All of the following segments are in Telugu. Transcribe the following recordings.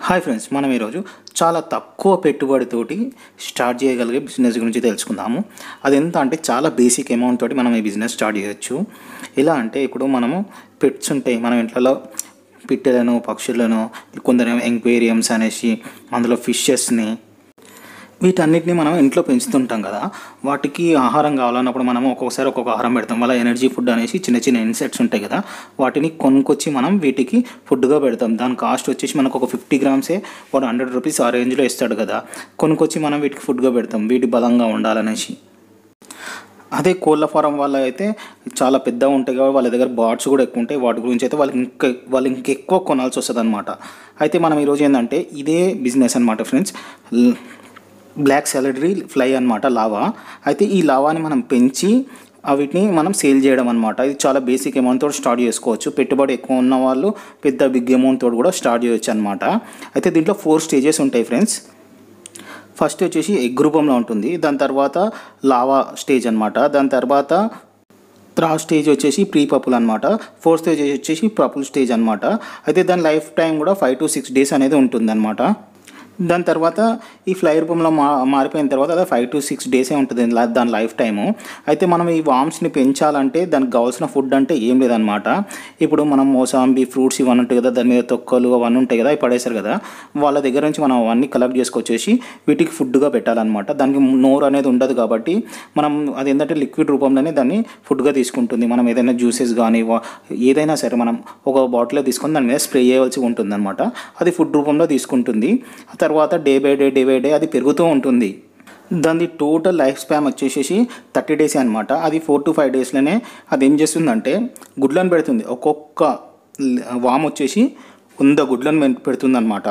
హాయ్ ఫ్రెండ్స్ మనం ఈరోజు చాలా తక్కువ పెట్టుబడితోటి స్టార్ట్ చేయగలిగే బిజినెస్ గురించి తెలుసుకుందాము అది ఎంత అంటే చాలా బేసిక్ అమౌంట్ తోటి మనం ఈ బిజినెస్ స్టార్ట్ చేయొచ్చు ఎలా అంటే ఇప్పుడు మనము పెట్స్ ఉంటాయి మనం ఇంట్లో పిట్టెలను పక్షులను కొందరు ఎంక్వేరియంస్ అనేసి అందులో ఫిషెస్ని వీటన్నిటిని మనం ఇంట్లో పెంచుతుంటాం కదా వాటికి ఆహారం కావాలన్నప్పుడు మనం ఒక్కొక్కసారి ఒక్కొక్క ఆహారం పెడతాం వాళ్ళ ఎనర్జీ ఫుడ్ అనేసి చిన్న చిన్న ఇన్సెక్ట్స్ ఉంటాయి కదా వాటిని కొనుక్కొచ్చి మనం వీటికి ఫుడ్గా పెడతాం దాని కాస్ట్ వచ్చేసి మనకు ఒక ఫిఫ్టీ గ్రామ్సే వాడు హండ్రెడ్ రూపీస్ ఆ రేంజ్లో ఇస్తాడు కదా కొనుక్కొచ్చి మనం వీటికి ఫుడ్గా పెడతాం వీటి బలంగా ఉండాలనేసి అదే కోళ్ళ ఫారం వాళ్ళ అయితే చాలా పెద్దగా ఉంటాయి కాబట్టి వాళ్ళ దగ్గర బాట్స్ కూడా ఎక్కువ ఉంటాయి వాటి గురించి అయితే వాళ్ళకి ఇంకా వాళ్ళు ఇంకెక్కువ కొనాల్సి వస్తుంది అనమాట అయితే మనం ఈరోజు ఏంటంటే ఇదే బిజినెస్ అనమాట ఫ్రెండ్స్ బ్లాక్ సాలడరీ ఫ్లై అనమాట లావా అయితే ఈ లావాని మనం పెంచి వీటిని మనం సేల్ చేయడం అనమాట ఇది చాలా బేసిక్ అమౌంట్ తోటి స్టార్ట్ చేసుకోవచ్చు పెట్టుబడి ఎక్కువ ఉన్న వాళ్ళు పెద్ద బిగ్ అమౌంట్ తోటి కూడా స్టార్ట్ చేయొచ్చు అనమాట అయితే దీంట్లో ఫోర్ స్టేజెస్ ఉంటాయి ఫ్రెండ్స్ ఫస్ట్ వచ్చేసి ఎగ్ రూపంలో ఉంటుంది దాని తర్వాత లావా స్టేజ్ అనమాట దాని తర్వాత త్రా స్టేజ్ వచ్చేసి ప్రీ పపుల్ అనమాట ఫోర్త్ స్టేజ్ వచ్చేసి పపుల్ స్టేజ్ అనమాట అయితే దాని లైఫ్ టైం కూడా ఫైవ్ టు సిక్స్ డేస్ అనేది ఉంటుంది అనమాట దాని తర్వాత ఈ ఫ్లై రూపంలో మా మారిపోయిన తర్వాత అదే ఫైవ్ టు సిక్స్ డేసే ఉంటుంది లా- దాని లైఫ్ టైము అయితే మనం ఈ వామ్స్ని పెంచాలంటే దానికి కావాల్సిన ఫుడ్ అంటే ఏం లేదనమాట ఇప్పుడు మనం మోసాంబి ఫ్రూట్స్ ఇవన్నీ ఉంటాయి కదా దాని మీద తొక్కలు అవన్నీ ఉంటాయి కదా అవి పడేశారు కదా వాళ్ళ దగ్గర నుంచి మనం అవన్నీ కలెక్ట్ చేసుకొచ్చేసి వీటికి ఫుడ్గా పెట్టాలన్నమాట దానికి నోరు అనేది ఉండదు కాబట్టి మనం అది ఏంటంటే లిక్విడ్ రూపంలోనే దాన్ని ఫుడ్గా తీసుకుంటుంది మనం ఏదైనా జ్యూసెస్ కానీ వా- ఏదైనా సరే మనం ఒక బాటిల్లో తీసుకొని దాని మీద స్ప్రే చేయవలసి ఉంటుంది అనమాట అది ఫుడ్ రూపంలో తీసుకుంటుంది ఆ తర్వాత day by day day by day అది పెరుగుతూ ఉంటుంది దాని టోటల్ లైఫ్ స్పాన్ వచ్చేసేసి థర్టీ డేస్ అనమాట అది ఫోర్ టు ఫైవ్ డేస్లోనే అది ఏం చేస్తుందంటే గుడ్లను పెడుతుంది ఒక్కొక్క వామ్ వచ్చేసి వంద గుడ్లను పెడుతుంది అనమాట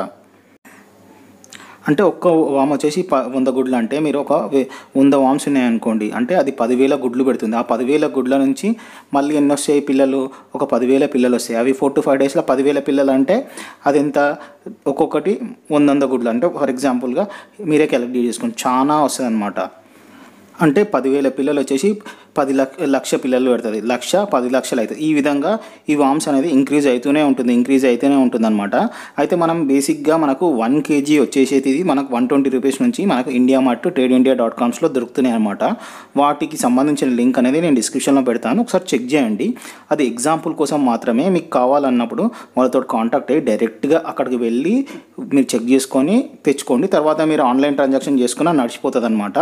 అంటే ఒక్క వామ్ వచ్చేసి ప వంద గుడ్లు అంటే మీరు ఒక వే- వంద వామ్స్ ఉన్నాయనుకోండి అంటే అది పదివేల గుడ్లు పెడుతుంది ఆ పదివేల గుడ్ల నుంచి మళ్ళీ ఎన్ని వస్తాయి పిల్లలు ఒక పదివేల పిల్లలు వస్తాయి అవి ఫోర్ టు ఫైవ్ డేస్లో పదివేల పిల్లలు అంటే అది ఎంత ఒక్కొక్కటి వంద వంద గుడ్లు అంటే ఫర్ ఎగ్జాంపుల్గా మీరే క్యాలిక్యులేట్ చేసుకోండి చాలా వస్తుంది అనమాట అంటే పదివేల పిల్లలు వచ్చేసి పది లక్ష లక్ష పిల్లలు పెడుతుంది లక్ష పది లక్షలు అవుతుంది ఈ విధంగా ఈ వామ్స్ అనేది ఇంక్రీజ్ అవుతూనే ఉంటుంది ఇంక్రీజ్ అవుతూనే ఉంటుంది అనమాట అయితే మనం బేసిక్గా మనకు వన్ కేజీ వచ్చేసేది ఇది మనకు వన్ ట్వంటీ రూపీస్ నుంచి మనకు India Mart Trade India dot కామ్స్లో దొరుకుతున్నాయి అనమాట వాటికి సంబంధించిన లింక్ అనేది నేను డిస్క్రిప్షన్లో పెడతాను ఒకసారి చెక్ చేయండి అది ఎగ్జాంపుల్ కోసం మాత్రమే మీకు కావాలన్నప్పుడు వాళ్ళతో కాంటాక్ట్ అయ్యి డైరెక్ట్గా అక్కడికి వెళ్ళి మీరు చెక్ చేసుకొని తెచ్చుకోండి తర్వాత మీరు ఆన్లైన్ ట్రాన్సాక్షన్ చేసుకున్నా నడిచిపోతుంది అనమాట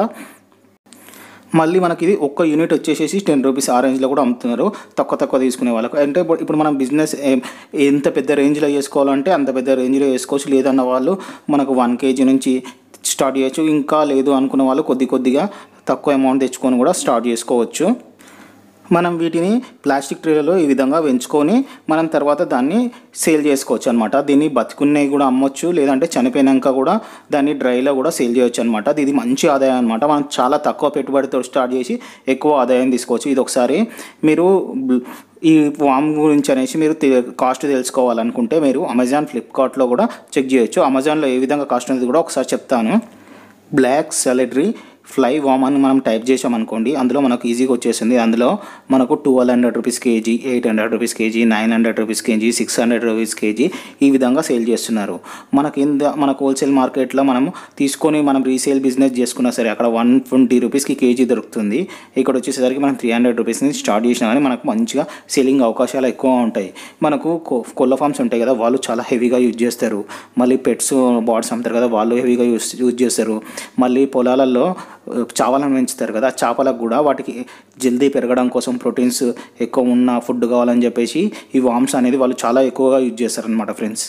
మళ్ళీ మనకి ఇది ఒక్క యూనిట్ వచ్చేసేసి టెన్ రూపీస్ ఆ రేంజ్లో కూడా అమ్ముతున్నారు తక్కువ తక్కువ తీసుకునే వాళ్ళకు అంటే ఇప్పుడు ఇప్పుడు మనం బిజినెస్ ఏ- ఎంత పెద్ద రేంజ్లో చేసుకోవాలంటే అంత పెద్ద రేంజ్లో చేసుకోవచ్చు లేదన్న వాళ్ళు మనకు వన్ కేజీ నుంచి స్టార్ట్ చేయొచ్చు ఇంకా లేదు అనుకున్న వాళ్ళు కొద్ది కొద్దిగా తక్కువ అమౌంట్ తెచ్చుకొని కూడా స్టార్ట్ చేసుకోవచ్చు మనం వీటిని ప్లాస్టిక్ ట్రేలలో ఈ విధంగా పెంచుకొని మనం తర్వాత దాన్ని సేల్ చేసుకోవచ్చు అనమాట దీన్ని బతుకున్నవి కూడా అమ్మొచ్చు లేదంటే చనిపోయినాక కూడా దాన్ని డ్రైలో కూడా సేల్ చేయొచ్చు అనమాట ఇది మంచి ఆదాయం అనమాట మనం చాలా తక్కువ పెట్టుబడితో స్టార్ట్ చేసి ఎక్కువ ఆదాయం తీసుకోవచ్చు ఇది ఒకసారి మీరు బ్- ఈ వామ్ గురించి అనేసి మీరు తె- కాస్ట్ తెలుసుకోవాలనుకుంటే మీరు అమెజాన్ ఫ్లిప్కార్ట్లో కూడా చెక్ చేయొచ్చు అమెజాన్లో ఏ విధంగా కాస్ట్ అనేది కూడా ఒకసారి చెప్తాను బ్లాక్ సెలెటరీ ఫ్లై వామ్ అని మనం టైప్ చేసామనుకోండి అందులో మనకు ఈజీగా వచ్చేసింది అందులో మనకు twelve hundred rupees kg eight hundred rupees kg nine hundred rupees kg six hundred rupees kg ఈ విధంగా సేల్ చేస్తున్నారు మనకి ఇంత మనకు హోల్సేల్ మార్కెట్లో మనం తీసుకొని మనం రీసేల్ బిజినెస్ చేసుకున్నా సరే అక్కడ వన్ ట్వంటీ రూపీస్కి కేజీ దొరుకుతుంది ఇక్కడ వచ్చేసరికి మనం త్రీ హండ్రెడ్ రూపీస్ నుంచి స్టార్ట్ చేసినా కానీ మనకు మంచిగా సెల్లింగ్ అవకాశాలు ఎక్కువ ఉంటాయి మనకు కొ- కోళ్ళ ఫామ్స్ ఉంటాయి కదా వాళ్ళు చాలా హెవీగా యూజ్ చేస్తారు మళ్ళీ పెట్స్ బాడ్స్ అమ్ముతారు కదా వాళ్ళు హెవీగా యూజ్ యూజ్ చేస్తారు మళ్ళీ పొలాలలో ఆ, చేపలను పెంచుతారు కదా ఆ చేపలకు కూడా వాటికి జల్దీ పెరగడం కోసం ప్రోటీన్స్ ఎక్కువ ఉన్న ఫుడ్ కావాలని చెప్పేసి ఈ వామ్స్ అనేది వాళ్ళు చాలా ఎక్కువగా యూజ్ చేస్తారనమాట ఫ్రెండ్స్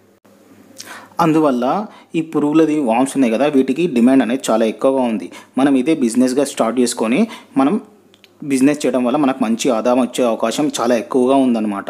అందువల్ల ఈ పురుగులది వామ్స్ ఉన్నాయి కదా వీటికి డిమాండ్ అనేది చాలా ఎక్కువగా ఉంది మనం ఇదే బిజినెస్గా స్టార్ట్ చేసుకొని మనం బిజినెస్ చేయడం వల్ల మనకు మంచి ఆదాయం వచ్చే అవకాశం చాలా ఎక్కువగా ఉందన్నమాట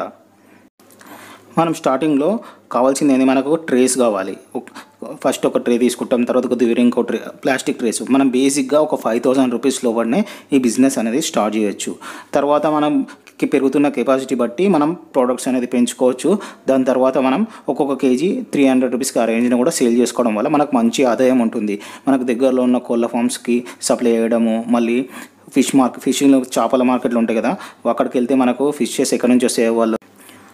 మనం స్టార్టింగ్లో కావాల్సింది ఏంది మనకు ట్రేస్ కావాలి ఒక- ఫస్ట్ ఒక ట్రే తీసుకుంటాం తర్వాత కొద్దిగా ఇంకో ట్రే ప్లాస్టిక్ ట్రేస్ మనం బేసిక్గా ఒక ఫైవ్ థౌసండ్ రూపీస్ లోపలనే ఈ బిజినెస్ అనేది స్టార్ట్ చేయొచ్చు తర్వాత మనం కి పెరుగుతున్న కెపాసిటీ బట్టి మనం ప్రోడక్ట్స్ అనేది పెంచుకోవచ్చు దాని తర్వాత మనం ఒక్కొక్క కేజీ త్రీ హండ్రెడ్ రూపీస్కి ఆ రేంజ్ని కూడా సేల్ చేసుకోవడం వల్ల మనకు మంచి ఆదాయం ఉంటుంది మనకు దగ్గరలో ఉన్న కోళ్ళ ఫామ్స్కి సప్లై చేయడము మళ్ళీ ఫిష్ మార్కెట్ ఫిషింగ్ చేపల మార్కెట్లు ఉంటాయి కదా అక్కడికి వెళ్తే మనకు ఫిషెస్ ఎక్కడి నుంచి వస్తాయో వాళ్ళు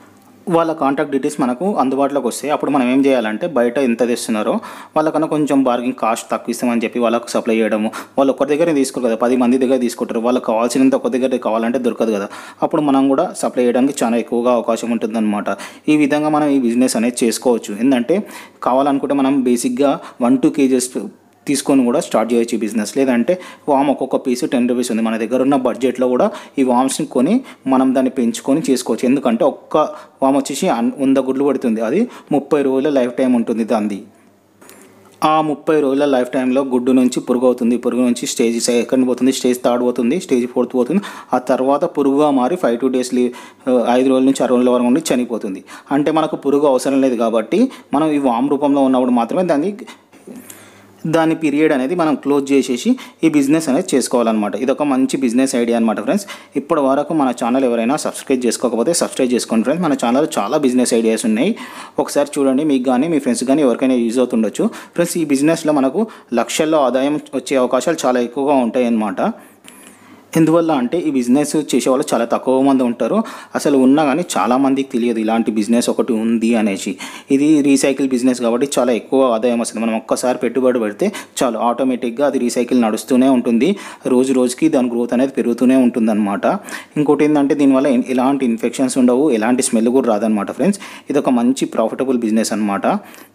వాళ్ళ కాంటాక్ట్ డీటెయిల్స్ మనకు అందుబాటులోకి వస్తాయి అప్పుడు మనం ఏం చేయాలంటే బయట ఎంత తెస్తున్నారో వాళ్ళకన్నా కొంచెం బార్గింగ్ కాస్ట్ తక్కువ ఇస్తామని చెప్పి వాళ్ళకు సప్లై చేయడము వాళ్ళు ఒకరి దగ్గర తీసుకోరు కదా పది మంది దగ్గర తీసుకుంటారు వాళ్ళకి కావాల్సినంత ఒక దగ్గర కావాలంటే దొరకదు కదా అప్పుడు మనం కూడా సప్లై చేయడానికి చాలా ఎక్కువగా అవకాశం ఉంటుందన్నమాట ఈ విధంగా మనం ఈ బిజినెస్ అనేది చేసుకోవచ్చు ఏంటంటే కావాలనుకుంటే మనం బేసిక్గా వన్ టూ కేజెస్ తీసుకొని కూడా స్టార్ట్ చేయొచ్చు ఈ బిజినెస్ లేదంటే వామ్ ఒక్కొక్క పీస్ టెన్ రూపీస్ ఉంది మన దగ్గర ఉన్న బడ్జెట్లో కూడా ఈ వామ్స్ని కొని మనం దాన్ని పెంచుకొని చేసుకోవచ్చు ఎందుకంటే ఒక్క వామ్ వచ్చేసి అన్- వంద గుడ్లు పడుతుంది అది ముప్పై రోజుల లైఫ్ టైం ఉంటుంది దాన్ని ఆ ముప్పై రోజుల లైఫ్ టైంలో గుడ్డు నుంచి పురుగు అవుతుంది పురుగు నుంచి స్టేజ్ సెకండ్ పోతుంది స్టేజ్ థర్డ్ పోతుంది స్టేజ్ ఫోర్త్ పోతుంది ఆ తర్వాత పురుగుగా మారి ఫైవ్ టూ డేస్ ఐదు రోజుల నుంచి ఆరు రోజుల వరకు ఉండి చనిపోతుంది అంటే మనకు పురుగు అవసరం లేదు కాబట్టి మనం ఈ వామ్ రూపంలో ఉన్నప్పుడు మాత్రమే దాన్ని దాని పీరియడ్ అనేది మనం క్లోజ్ చేసేసి ఈ బిజినెస్ అనేది చేసుకోవాలన్నమాట ఇది ఒక మంచి బిజినెస్ ఐడియా అనమాట ఫ్రెండ్స్ ఇప్పటి వరకు మన ఛానల్ ఎవరైనా సబ్స్క్రైబ్ చేసుకోకపోతే సబ్స్క్రైబ్ చేసుకోండి ఫ్రెండ్స్ మన ఛానల్ చాలా బిజినెస్ ఐడియాస్ ఉన్నాయి ఒకసారి చూడండి మీకు కానీ మీ ఫ్రెండ్స్ కానీ ఎవరికైనా యూజ్ అవుతుండొచ్చు ఫ్రెండ్స్ ఈ బిజినెస్లో మనకు లక్షల్లో ఆదాయం వచ్చే అవకాశాలు చాలా ఎక్కువగా ఉంటాయి అన్నమాట ఎందువల్ల అంటే ఈ బిజినెస్ చేసేవాళ్ళు చాలా తక్కువ మంది ఉంటారు అసలు ఉన్నా కానీ చాలా మందికి తెలియదు ఇలాంటి బిజినెస్ ఒకటి ఉంది అనేసి ఇది రీసైకిల్ బిజినెస్ కాబట్టి చాలా ఎక్కువ ఆదాయం వస్తుంది మనం ఒక్కసారి పెట్టుబడి పెడితే చాలు ఆటోమేటిక్గా అది రీసైకిల్ నడుస్తూనే ఉంటుంది రోజు రోజుకి దాని గ్రోత్ అనేది పెరుగుతూనే ఉంటుంది అనమాట ఇంకోటి ఏంటంటే దీనివల్ల ఎన్- ఎలాంటి ఇన్ఫెక్షన్స్ ఉండవు ఎలాంటి స్మెల్ కూడా రాదనమాట ఫ్రెండ్స్ ఇది ఒక మంచి ప్రాఫిటబుల్ బిజినెస్ అనమాట